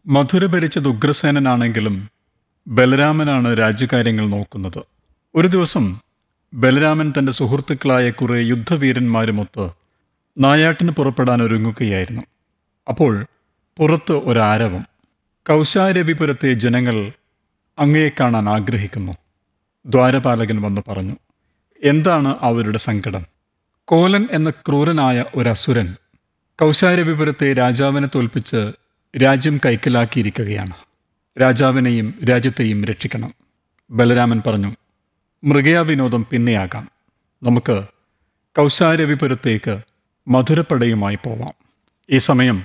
മധുര ഭരിച്ചത് ഉഗ്രസേനനാണെങ്കിലും ബലരാമനാണ് രാജ്യകാര്യങ്ങൾ നോക്കുന്നത് ഒരു ദിവസം ബലരാമൻ തന്റെ സുഹൃത്തുക്കളായ കുറെ യുദ്ധവീരന്മാരുമൊത്ത് നായാട്ടിന് പുറപ്പെടാൻ ഒരുങ്ങുകയായിരുന്നു അപ്പോൾ പുറത്ത് ഒരാരവം കൗശാരവിപുരത്തെ ജനങ്ങൾ അങ്ങയെ കാണാൻ ആഗ്രഹിക്കുന്നു ദ്വാരപാലകൻ വന്ന് പറഞ്ഞു എന്താണ് അവരുടെ സങ്കടം കോലൻ എന്ന ക്രൂരനായ ഒരസുരൻ കൗശാരവിപുരത്തെ രാജാവിനെ തോൽപ്പിച്ച് രാജ്യം കൈക്കലാക്കിയിരിക്കുകയാണ് രാജാവിനെയും രാജ്യത്തെയും രക്ഷിക്കണം ബലരാമൻ പറഞ്ഞു മൃഗയാവിനോദം പിന്നെയാകാം നമുക്ക് കൗശാരവിപുരത്തേക്ക് മധുരപ്പടയുമായി പോവാം ഈ സമയം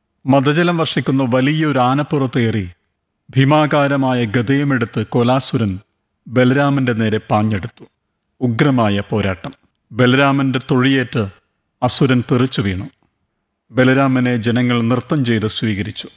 മതജലം വർഷിക്കുന്ന വലിയൊരു ആനപ്പുറത്തേറി ഭീമാകാരമായ ഗതയുമെടുത്ത് കൊലാസുരൻ ബലരാമന്റെ നേരെ പാഞ്ഞെടുത്തു ഉഗ്രമായ പോരാട്ടം ബലരാമന്റെ തൊഴിയേറ്റ് അസുരൻ തെറിച്ചു വീണു ബലരാമനെ ജനങ്ങൾ നൃത്തം ചെയ്ത് സ്വീകരിച്ചു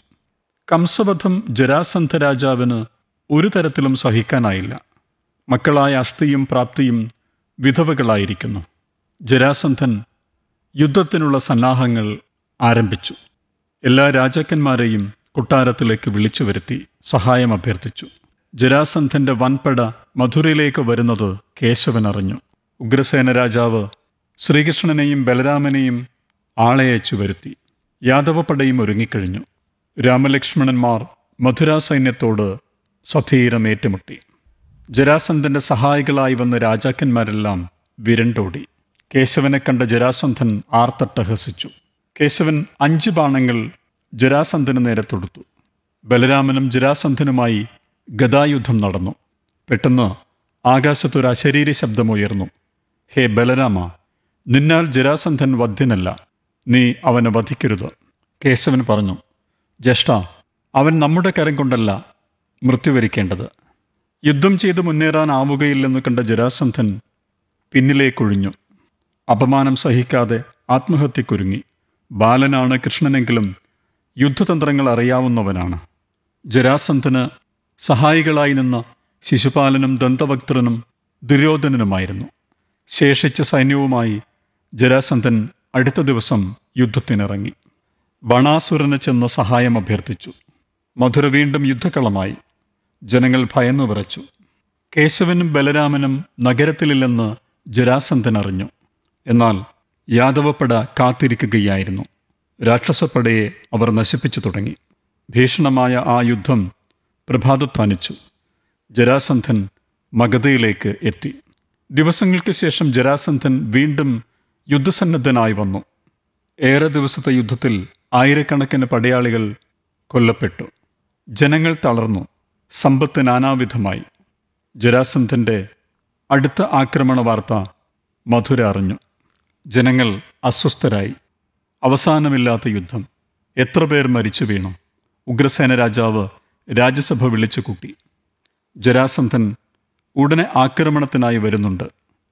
കംസവധം ജരാസന്ധ രാജാവിന് ഒരു തരത്തിലും സഹിക്കാനായില്ല മക്കളായ അസ്ഥിയും പ്രാപ്തിയും വിധവകളായിരിക്കുന്നു ജരാസന്ധൻ യുദ്ധത്തിനുള്ള സന്നാഹങ്ങൾ ആരംഭിച്ചു എല്ലാ രാജാക്കന്മാരെയും കൊട്ടാരത്തിലേക്ക് വിളിച്ചു വരുത്തി സഹായം അഭ്യർത്ഥിച്ചു ജരാസന്ധന്റെ വൻപട മധുരയിലേക്ക് വരുന്നത് കേശവൻ അറിഞ്ഞു ഉഗ്രസേന രാജാവ് ശ്രീകൃഷ്ണനെയും ബലരാമനെയും ആളയച്ചു വരുത്തി യാദവപടയും ഒരുങ്ങിക്കഴിഞ്ഞു രാമലക്ഷ്മണന്മാർ മധുരാ സൈന്യത്തോട് സധീരം ഏറ്റുമുട്ടി ജരാസന്ധന്റെ സഹായികളായി വന്ന രാജാക്കന്മാരെല്ലാം വിരണ്ടോടി കേശവനെ കണ്ട ജരാസന്ധൻ ആർത്തട്ടഹസിച്ചു കേശവൻ അഞ്ച് ബാണങ്ങൾ ജരാസന്ധന് നേരെ തൊടുത്തു ബലരാമനും ജരാസന്ധനുമായി ഗദായുദ്ധം നടന്നു പെട്ടെന്ന് ആകാശത്തൊരു അശരീരി ശബ്ദമുയർന്നു ഹേ ബലരാമ നിന്നാൽ ജരാസന്ധൻ വധ്യനല്ല നീ അവനെ വധിക്കരുത് കേശവൻ പറഞ്ഞു ജ്യേഷ്ഠ അവൻ നമ്മുടെ കരം കൊണ്ടല്ല മൃത്യുവരിക്കേണ്ടത് യുദ്ധം ചെയ്ത് മുന്നേറാനാവുകയില്ലെന്ന് കണ്ട ജരാസന്ധൻ പിന്നിലേക്കൊഴിഞ്ഞു അപമാനം സഹിക്കാതെ ആത്മഹത്യക്കുരുങ്ങി ബാലനാണ് കൃഷ്ണനെങ്കിലും യുദ്ധതന്ത്രങ്ങൾ അറിയാവുന്നവനാണ് ജരാസന്ധന് സഹായികളായി നിന്ന ശിശുപാലനും ദന്തഭക്തനും ദുര്യോധനനുമായിരുന്നു ശേഷിച്ച സൈന്യവുമായി ജരാസന്ധൻ അടുത്ത ദിവസം യുദ്ധത്തിനിറങ്ങി ബണാസുരന് ചെന്ന് സഹായം അഭ്യർത്ഥിച്ചു മധുര വീണ്ടും യുദ്ധക്കളമായി ജനങ്ങൾ ഭയന്നു വിറച്ചു കേശവനും ബലരാമനും നഗരത്തിലില്ലെന്ന് ജരാസന്ധൻ അറിഞ്ഞു എന്നാൽ യാദവപ്പട കാത്തിരിക്കുകയായിരുന്നു രാക്ഷസപ്പടയെ അവർ നശിപ്പിച്ചു തുടങ്ങി ഭീഷണമായ ആ യുദ്ധം പ്രഭാതത്താനിച്ചു ജരാസന്ധൻ മഗധയിലേക്ക് എത്തി ദിവസങ്ങൾക്ക് ശേഷം ജരാസന്ധൻ വീണ്ടും യുദ്ധസന്നദ്ധനായി വന്നു ഏറെ ദിവസത്തെ യുദ്ധത്തിൽ ആയിരക്കണക്കിന് പടയാളികൾ കൊല്ലപ്പെട്ടു ജനങ്ങൾ തളർന്നു സമ്പത്ത് നാനാവിധമായി ജരാസന്ധന്റെ അടുത്ത ആക്രമണ വാർത്ത മധുര അറിഞ്ഞു ജനങ്ങൾ അസ്വസ്ഥരായി അവസാനമില്ലാത്ത യുദ്ധം എത്ര പേർ മരിച്ചു വീണു ഉഗ്രസേന രാജാവ് രാജ്യസഭ വിളിച്ചു കൂട്ടി ജരാസന്ധൻ ഉടനെ ആക്രമണത്തിനായി വരുന്നുണ്ട്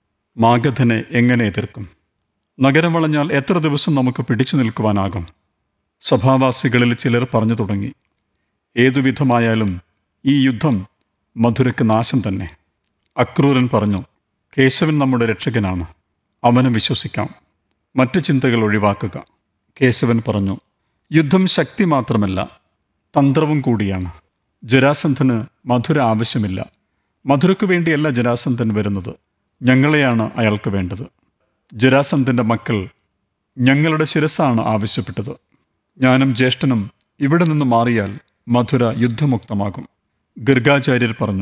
മാഗധനെ എങ്ങനെ എതിർക്കും നഗരം വളഞ്ഞാൽ എത്ര ദിവസം നമുക്ക് പിടിച്ചു നിൽക്കുവാനാകും സഭാവാസികളിൽ ചിലർ പറഞ്ഞു തുടങ്ങി ഏതുവിധമായാലും ഈ യുദ്ധം മധുരയ്ക്ക് നാശം തന്നെ അക്രൂരൻ പറഞ്ഞു കേശവൻ നമ്മുടെ രക്ഷകനാണ് അവനെ വിശ്വസിക്കാം മറ്റു ചിന്തകൾ ഒഴിവാക്കുക കേശവൻ പറഞ്ഞു യുദ്ധം ശക്തി മാത്രമല്ല തന്ത്രവും കൂടിയാണ് ജരാസന്ധന് മധുര ആവശ്യമില്ല മധുരയ്ക്ക് വേണ്ടിയല്ല ജരാസന്ധൻ വരുന്നത് ഞങ്ങളെയാണ് അയാൾക്ക് വേണ്ടത് ജരാസന്ധന്റെ മക്കൾ ഞങ്ങളുടെ ശിരസാണ് ആവശ്യപ്പെട്ടത് ഞാനും ജ്യേഷ്ഠനും ഇവിടെ നിന്ന് മാറിയാൽ മധുര യുദ്ധമുക്തമാകും ഗർഗാചാര്യർ പറഞ്ഞു